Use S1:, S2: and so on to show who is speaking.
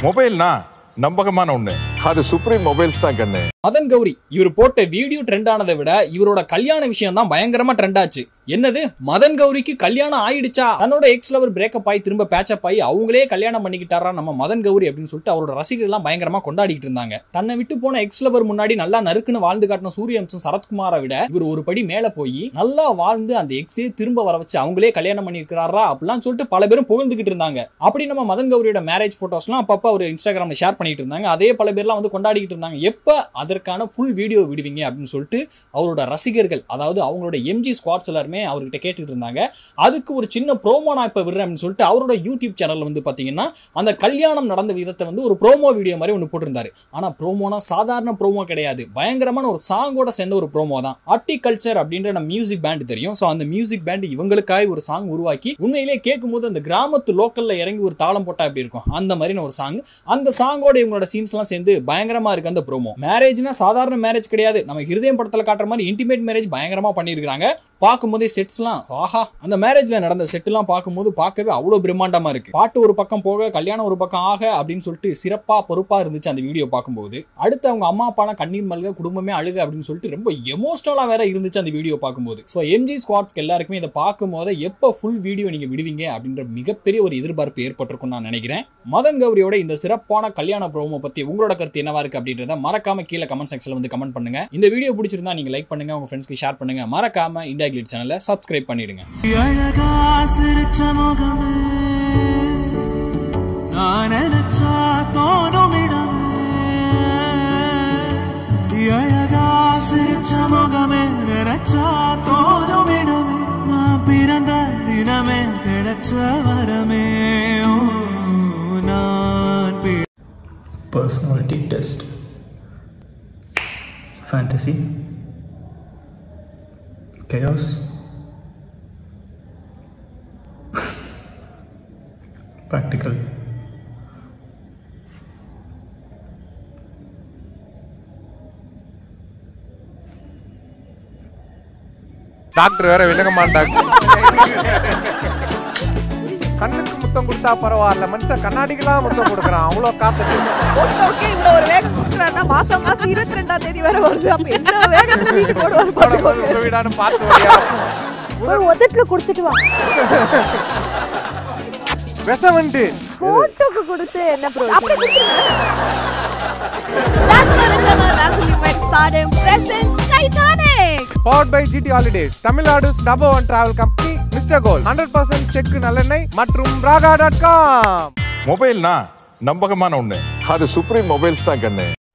S1: மொபைல்னா நம்பகமான ஒண்ணு அது சுப்ரீம் மொபைல்ஸ் தான் கண்ணு
S2: மதன் கௌரி இவர் போட்ட வீடியோ ட்ரெண்ட் ஆனதை விட இவரோட கல்யாண விஷயம் தான் பயங்கரமா ட்ரெண்ட் ஆச்சு என்னது மதன் கௌரிக்கு கல்யாணம் ஆயிடுச்சா தன்னோட எக்ஸ் லவர் பிரேக்கப் ஆகி திரும்ப பேச்சப் ஆகி அவங்களே கல்யாணம் பண்ணிக்கிட்டாரா நம்ம மதன் கௌரி அப்படின்னு சொல்லிட்டு அவரோட ரசிகர்கள் எல்லாம் பயங்கரமா கொண்டாடிட்டு இருந்தாங்க தன்னை விட்டு போன எக்ஸ் லவர் முன்னாடி நல்லா நறுக்குன்னு வாழ்ந்து காட்டின சூரியவம்சம் சரத்குமாரை விட இவர் ஒரு படி மேல போய் நல்லா வாழ்ந்து அந்த எக்ஸே திரும்ப வர வச்சு அவங்களே கல்யாணம் பண்ணிருக்கிறாரா அப்படிலாம் சொல்லிட்டு பல பேரும் புகழ்ந்துகிட்டு இருந்தாங்க அப்படி நம்ம மதன் கௌரியோட மேரேஜ் போட்டோஸ்லாம் அப்பப்ப அவர் இன்ஸ்டாகிராம்ல ஷேர் பண்ணிட்டு இருந்தாங்க அதே பல பேர்லாம் வந்து கொண்டாடிக்கிட்டு இருந்தாங்க எப்ப அதற்கான ஃபுல் வீடியோ விடுவீங்க அப்படின்னு சொல்லிட்டு அவரோட ரசிகர்கள் அதாவது அவங்களோட எம்ஜி ஸ்குவாட்ஸ் எல்லாருமே அவர்கிட்ட கேட்டுட்டு இருந்தாங்க அதுக்கு ஒரு சின்ன ப்ரோமோ நான் இப்ப விடுறேன் அப்படின்னு சொல்லிட்டு அவரோட யூடியூப் சேனல்ல வந்து பாத்தீங்கன்னா அந்த கல்யாணம் நடந்த விதத்தை வந்து ஒரு ப்ரோமோ வீடியோ மாதிரி ஒன்று போட்டிருந்தாரு ஆனா ப்ரோமோனா சாதாரண ப்ரோமோ கிடையாது பயங்கரமான ஒரு சாங்கோட சேர்ந்த ஒரு ப்ரோமோ தான் அட்டி கல்ச்சர் அப்படின்ற நம்ம மியூசிக் பேண்ட் தெரியும் ஸோ அந்த மியூசிக் பேண்ட் இவங்களுக்காக ஒரு சாங் உருவாக்கி உண்மையிலேயே கேட்கும் போது அந்த கிராமத்து லோக்கல்ல இறங்கி ஒரு தாளம் போட்டா எப்படி இருக்கும் அந்த மாதிரின ஒரு சாங் அந்த சாங்கோட இவங்களோட சீன்ஸ் எல்லாம் சேர்ந்து பயங்கரமா இருக்கு அந்த ப்ரோமோ மேரேஜ்னா சாதாரண மேரேஜ் கிடையாது நம்ம ஹிருதயம் படத்துல காட்டுற மாதிரி இன்டிமேட் மேரேஜ் பயங்கரமா பண்ணியிருக்காங்க பார்க்கும்போதே செட்ஸ்லாம் ஆஹா அந்த மேரேஜ்ல நடந்த செட்டுலாம் பார்க்கும்போது பார்க்கவே அவ்வளோ பிரம்மாண்டமா இருக்கு பாட்டு ஒரு பக்கம் போக கல்யாணம் ஒரு பக்கம் ஆக அப்படின்னு சொல்லிட்டு சிறப்பா பொறுப்பா இருந்துச்சு அந்த வீடியோ பார்க்கும்போது அடுத்து அவங்க அம்மா அப்பாலாம் கண்ணீர் மல்க குடும்பமே அழுக அப்படின்னு சொல்லிட்டு ரொம்ப எமோஷனலா வேற இருந்துச்சு அந்த வீடியோ பார்க்கும்போது ஸோ எம்ஜி ஸ்குவாட்ஸ்க்கு எல்லாருக்குமே இதை பார்க்கும்போது எப்போ ஃபுல் வீடியோ நீங்க விடுவீங்க அப்படின்ற மிகப்பெரிய ஒரு எதிர்பார்ப்பு ஏற்பட்டிருக்கும் நான் நினைக்கிறேன் மதன் கௌரியோட இந்த சிறப்பான கல்யாண ப்ரோமோ பத்தி உங்களோட கருத்து என்னவா இருக்கு அப்படின்றத மறக்காம கீழே கமெண்ட் செக்ஷன்ல வந்து கமெண்ட் பண்ணுங்க இந்த வீடியோ பிடிச்சிருந்தா நீங்க லைக் பண்ணுங்க உங்க ஃப்ரெண்ட்ஸ்க்கு ஷேர் பண்ணுங்க மறக்காம இந்தியா கிளிட் சேனலை சப்ஸ்கிரைப் பண்ணிடுங்க
S3: அழகா சிரிச்ச முகமே நான் நினைச்சா தோணும் இடமே அழகா சிரிச்ச முகமே நினைச்சா தோணும் இடமே நான் பிறந்த தினமே கிடைச்ச வரமே ஓ, நான் பி-
S4: personality test fantasy chaos practical
S5: doctor வேற விலக மாட்டாங்க கண்ணுக்கு முத்தம் கொடுத்தா பரவாயில்ல மனுஷன் கண்ணாடிக்கெல்லாம் முத்தம் கொடுக்குறான் அவ்வளோ காத்து
S6: ஓகே இவ்வளவு ஒரு வேகம் கொடுக்குறாருன்னா மாசம் மாசம் இருபத்தி ரெண்டாம் தேதி வரை வருது அப்ப என்ன வேகத்துல வீட்டு போடுவாரு பாத்துக்கோங்க
S5: வீடான்னு பார்த்து வரியா
S6: ஒரு உதட்டுல கொடுத்துட்டு வா
S5: விஷவண்டு
S6: போட்டோக்கு கொடுத்து என்ன ப்ரோஜனம் அப்படி That's what it's about. That's what you might start in present Titanic.
S5: Powered by GT holidays Tamil Nadu number one travel company mister gold hundred percent check நல்லெண்ணெய் மற்றும் ராகா டாட் காம்
S1: மொபைல்னா நம்பகமான ஒண்ணு அது சுப்ரீம் மொபைல்ஸ் தான் கண்ணு